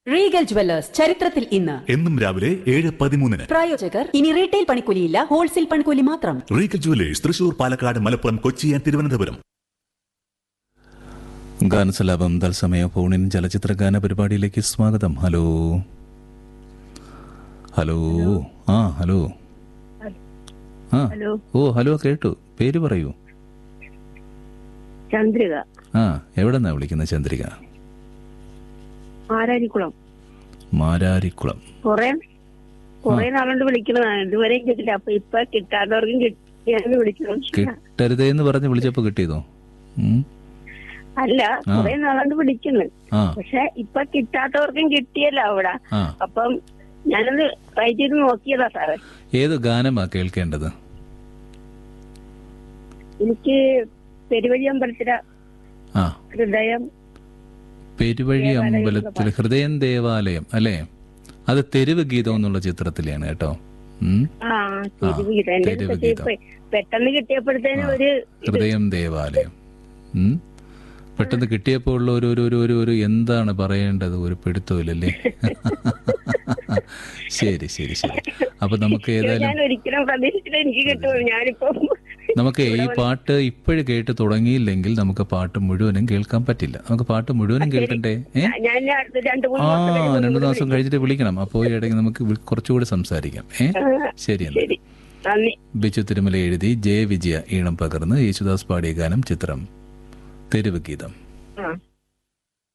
Regal jewellers ചരിത്രത്തിൽ ഇന്ന് എന്നും രാവിലെ ഏഴ് പതിമൂന്നിന് പ്രായോജകർ ഇനി റീറ്റെയിൽ പണിക്കൂലിയില്ല ഹോൾസെയിൽ പണിക്കൂലി മാത്രം Regal jewellers Thrissur Palakkad Malappuram Kochi and Thiruvananthapuram ഗാനസലാപം തത്സമയ ഫോണിൻ ചലച്ചിത്ര ഗാന പരിപാടിയിലേക്ക് സ്വാഗതം ഹലോ ഹലോ ആ ഹലോ ആ ഹലോ ഓ ഹലോ കേട്ടു പേര് പറയൂ ചന്ദ്രിക ആ എവിടെന്നാ വിളിക്കുന്നത് ചന്ദ്രിക ആരാരിക്കുളം മാരാരിക്കുളം കൊറേ കൊറേ നാളുകൊണ്ട് വിളിക്കുന്നതാണ് ഇതുവരെയും കിട്ടില്ല അപ്പൊ ഇപ്പൊ കിട്ടാത്തവർക്കും കിട്ടിയാന്ന് വിളിക്കണം കിട്ടരുതേ എന്ന് പറഞ്ഞ് വിളിച്ചപ്പോ കിട്ടിയതോ ഉം? അല്ല കൊറേ നാളുകൊണ്ട് വിളിക്കുന്നു ആ പക്ഷെ ഇപ്പൊ കിട്ടാത്തവർക്കും കിട്ടിയല്ലോ അവിടെ ആ അപ്പം ഞാനത് ട്രൈ ചെയ്ത് നോക്കിയതാ സാറേ ഏത് ഗാനമാ കേൾക്കേണ്ടത് എനിക്ക് പെരുവഴി അമ്പലത്തിലെ ആ ഹൃദയം പെരുവഴി അമ്പലത്തിൽ ഹൃദയം ദേവാലയം അല്ലേ അത് തെരുവ് ഗീതം എന്നുള്ള ചിത്രത്തിലെയാണ് കേട്ടോ ഉം? ആ തെരുവ് ഗീതം എന്റെ തെരുവ് അടുത്ത് ഗീതം. ഇപ്പൊ പെട്ടെന്ന് കിട്ടിയപ്പോഴത്തേനും ഒരു ഹൃദയം ദേവാലയം ഉം? പെട്ടെന്ന് കിട്ടിയപ്പോൾ ഉള്ള ഒരു ഒരു ഒരു ഒരു ഒരു എന്താണ് പറയേണ്ടത് ഒരു പിടുത്തമില്ലല്ലേ ശരി ശരി ശരി അപ്പൊ നമുക്ക് ഏതായാലും ഞാൻ ഒരിക്കലും പ്രതീക്ഷിച്ചില്ല എനിക്ക് കിട്ടുമെന്ന് ഞാനിപ്പോ നമുക്ക് ഈ പാട്ട് ഇപ്പോഴും കേട്ട് തുടങ്ങിയില്ലെങ്കിൽ നമുക്ക് പാട്ട് മുഴുവനും കേൾക്കാൻ പറ്റില്ല നമുക്ക് പാട്ട് മുഴുവനും കേൾക്കണ്ടേ ഏ ഞാൻ ഇനി അടുത്ത രണ്ടു മൂന്ന് ആ മാസം കഴിയുമ്പോ രണ്ടു ദിവസം കഴിഞ്ഞിട്ട് വിളിക്കണം അപ്പോൾ ഈ ഇടയ്ക്ക് നമുക്ക് വി- കുറച്ചുകൂടി സംസാരിക്കാം ഏ ശരി എന്നാ ശരി നന്ദി ബിജു തിരുമല എഴുതി ജയ വിജയ ഈണം പകർന്ന് യേശുദാസ് പാടിയ ഗാനം ചിത്രം തെരുവ് ഗീതം ആ